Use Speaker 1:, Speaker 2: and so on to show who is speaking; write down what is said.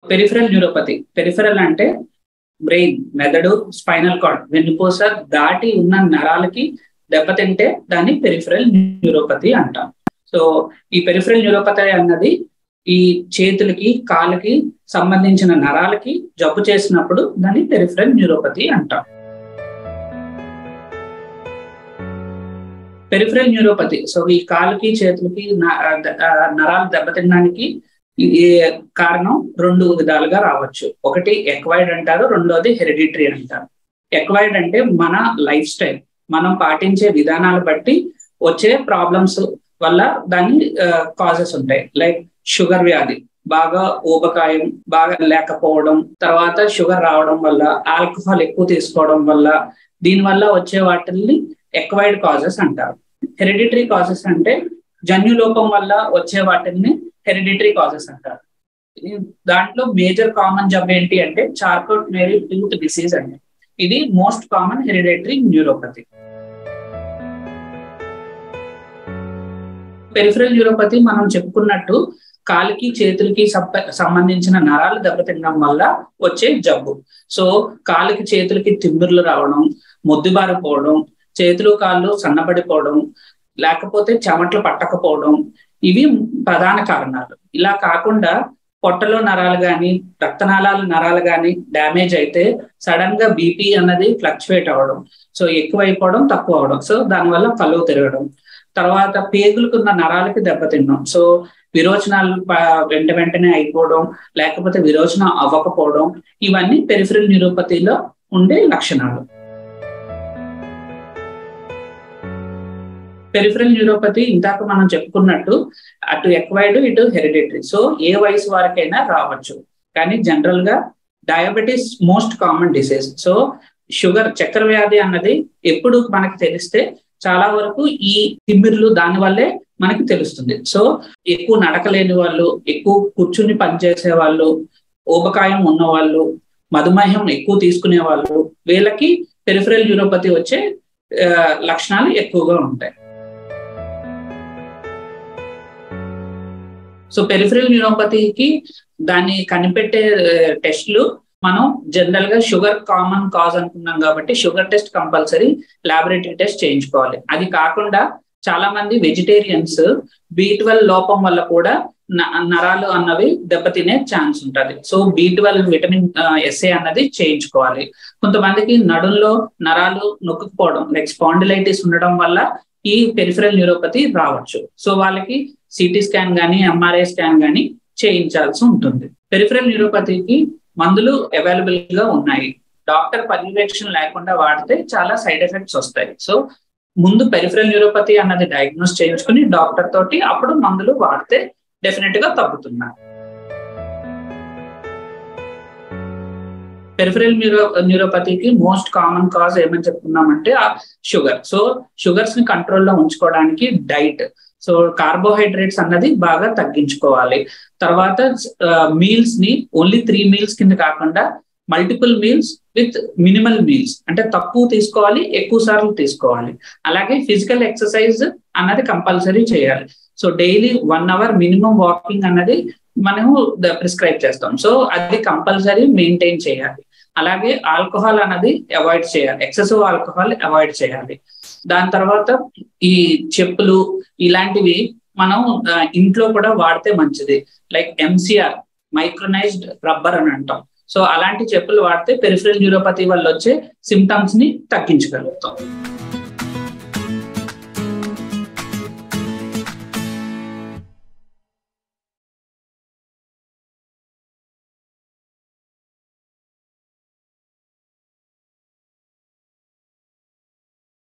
Speaker 1: peripheral neuropathy peripheral అంటే brain మెదడు spinal cord వెన్నుపూస దాటి ఉన్న నరాలకి దెబ్బతింటే దాన్ని పెరిఫరల్ న్యూరోపతి అంటాం సో ఈ పెరిఫరల్ న్యూరోపతి అన్నది ఈ చేతులకి కాళ్ళకి సంబంధించిన నరాలకి జబ్బు చేసినప్పుడు దాన్ని పెరిఫరల్ న్యూరోపతి అంటాం పెరిఫరల్ న్యూరోపతి సో ఈ కాలుకి చేతులకి నరాలు దెబ్బతినడానికి ఈ కారణం రెండు విధాలుగా రావచ్చు ఒకటి ఎక్వైడ్ అంటారు రెండోది హెరిడిటరీ అంటారు ఎక్వైడ్ అంటే మన లైఫ్ స్టైల్ మనం పాటించే విధానాలు బట్టి వచ్చే ప్రాబ్లమ్స్ వల్ల దాని కాజెస్ ఉంటాయి లైక్ షుగర్ వ్యాధి బాగా ఊబకాయం బాగా లేకపోవడం తర్వాత షుగర్ రావడం వల్ల ఆల్కహాల్ ఎక్కువ తీసుకోవడం వల్ల దీని వల్ల వచ్చే వాటిని ఎక్వైడ్ కాజెస్ అంటారు హెరిడిటరీ కాజెస్ అంటే జన్యులోపం వల్ల వచ్చే వాటిని హెరిడిటరీ కాజెస్ అంటారు దాంట్లో మేజర్ కామన్ జబ్ ఏంటి అంటే చార్కోట్ మేరీ టూత్ డిసీజ్ అంటే ఇది most common hereditary neuropathy peripheral neuropathy మనం చెప్పుకున్నట్టు కాలికి చేతులకి సంబంధించిన నరాలు దెబ్బతినడం వల్ల వచ్చే జబ్బు సో కాలికి చేతులకి తిమ్మిర్లు రావడం మొద్దుబారిపోవడం చేతులు కాళ్ళు సన్నబడిపోవడం లేకపోతే చెమట్లు పట్టకపోవడం ఇవి ప్రధాన కారణాలు ఇలా కాకుండా పొట్టలో నరాలు కానీ రక్తనాళాల నరాలు కానీ డ్యామేజ్ అయితే సడన్ గా బీపీ అన్నది ఫ్లక్చువేట్ అవ్వడం సో ఎక్కువ అయిపోవడం తక్కువ అవడం సో దానివల్ల కలువ తిరగడం తర్వాత పేగులకున్న నరాలకి దెబ్బతిన్నాం సో విరోచనాలు వెంట వెంటనే అయిపోవడం లేకపోతే విరోచనం అవ్వకపోవడం ఇవన్నీ పెరిఫరల్ న్యూరోపతిలో ఉండే లక్షణాలు పెరిఫరల్ న్యూరోపతి ఇందాక మనం చెప్పుకున్నట్టు అటు ఎక్వైడ్ ఇటు హెరిడిటరీ సో ఏ వయసు వారికైనా రావచ్చు కానీ జనరల్ గా diabetes most common disease so sugar చక్కెర వ్యాధి అన్నది ఎప్పుడు మనకి తెలిస్తే చాలా వరకు ఈ తిమ్మిర్లు దాని వల్లే మనకి తెలుస్తుంది సో ఎక్కువ నడకలేని వాళ్ళు ఎక్కువ కూర్చుని పనిచేసే వాళ్ళు ఊబకాయం ఉన్న వాళ్ళు మధుమేహం ఎక్కువ తీసుకునే వాళ్ళు వీళ్ళకి పెరిఫరల్ న్యూరోపతి వచ్చే లక్షణాలు ఎక్కువగా ఉంటాయి సో పెరిఫరల్ న్యూరోపతికి దాన్ని కనిపెట్టే టెస్ట్లు మనం జనరల్ గా షుగర్ కామన్ కాజ్ అనుకున్నాం కాబట్టి sugar test compulsory laboratory test చేయించుకోవాలి అది కాకుండా చాలా మంది వెజిటేరియన్స్ బి ట్వెల్వ్ లోపం వల్ల కూడా నరాలు అన్నవి దెబ్బతినే ఛాన్స్ ఉంటుంది so B twelve vitamin assay అన్నది చేయించుకోవాలి కొంతమందికి నడుల్లో నరాలు నొక్కుపోవడం లైక్ స్పాండిలైటిస్ ఉండడం వల్ల ఈ పెరిఫరల్ న్యూరోపతి రావచ్చు సో వాళ్ళకి సిటీ స్కాన్ కానీ ఎంఆర్ఐ స్కాన్ కానీ చేయించాల్సి ఉంటుంది పెరిఫరల్ న్యూరోపతికి మందులు అవైలబుల్ గా ఉన్నాయి డాక్టర్ పర్యవేక్షణ లేకుండా వాడితే చాలా సైడ్ ఎఫెక్ట్స్ వస్తాయి సో ముందు పెరిఫరల్ న్యూరోపతి అన్నది డయాగ్నోస్ చేయించుకుని డాక్టర్ తోటి అప్పుడు మందులు వాడితే డెఫినెట్ గా తగ్గుతున్నారు పెరిఫరల్ న్యూరో న్యూరోపతికి మోస్ట్ కామన్ కాజ్ ఏమని చెప్పుకున్నామంటే షుగర్ సో షుగర్స్ ని కంట్రోల్లో ఉంచుకోవడానికి డైట్ సో కార్బోహైడ్రేట్స్ అన్నది బాగా తగ్గించుకోవాలి తర్వాత మీల్స్ ని ఓన్లీ త్రీ మీల్స్ కింద కాకుండా multiple meals with minimal meals అంటే తక్కువ తీసుకోవాలి ఎక్కువ సార్లు తీసుకోవాలి అలాగే ఫిజికల్ ఎక్సర్సైజ్ అన్నది కంపల్సరీ చేయాలి so daily one hour minimum walking అన్నది మనము ప్రిస్క్రైబ్ చేస్తాం సో అది కంపల్సరీ మెయింటైన్ చేయాలి అలాగే ఆల్కహాల్ అన్నది అవాయిడ్ చేయాలి ఎక్సెసివ్ ఆల్కహాల్ అవాయిడ్ చేయాలి దాని తర్వాత ఈ చెప్పులు ఇలాంటివి మనం ఇంట్లో కూడా వాడితే మంచిది లైక్ ఎంసీఆర్ మైక్రోనైజ్డ్ రబ్బర్ అని అంటాం సో అలాంటి చెప్పులు వాడితే పెరిఫరల్ న్యూరోపతి వల్ల వచ్చే సిమ్టమ్స్ ని తగ్గించగలుగుతాం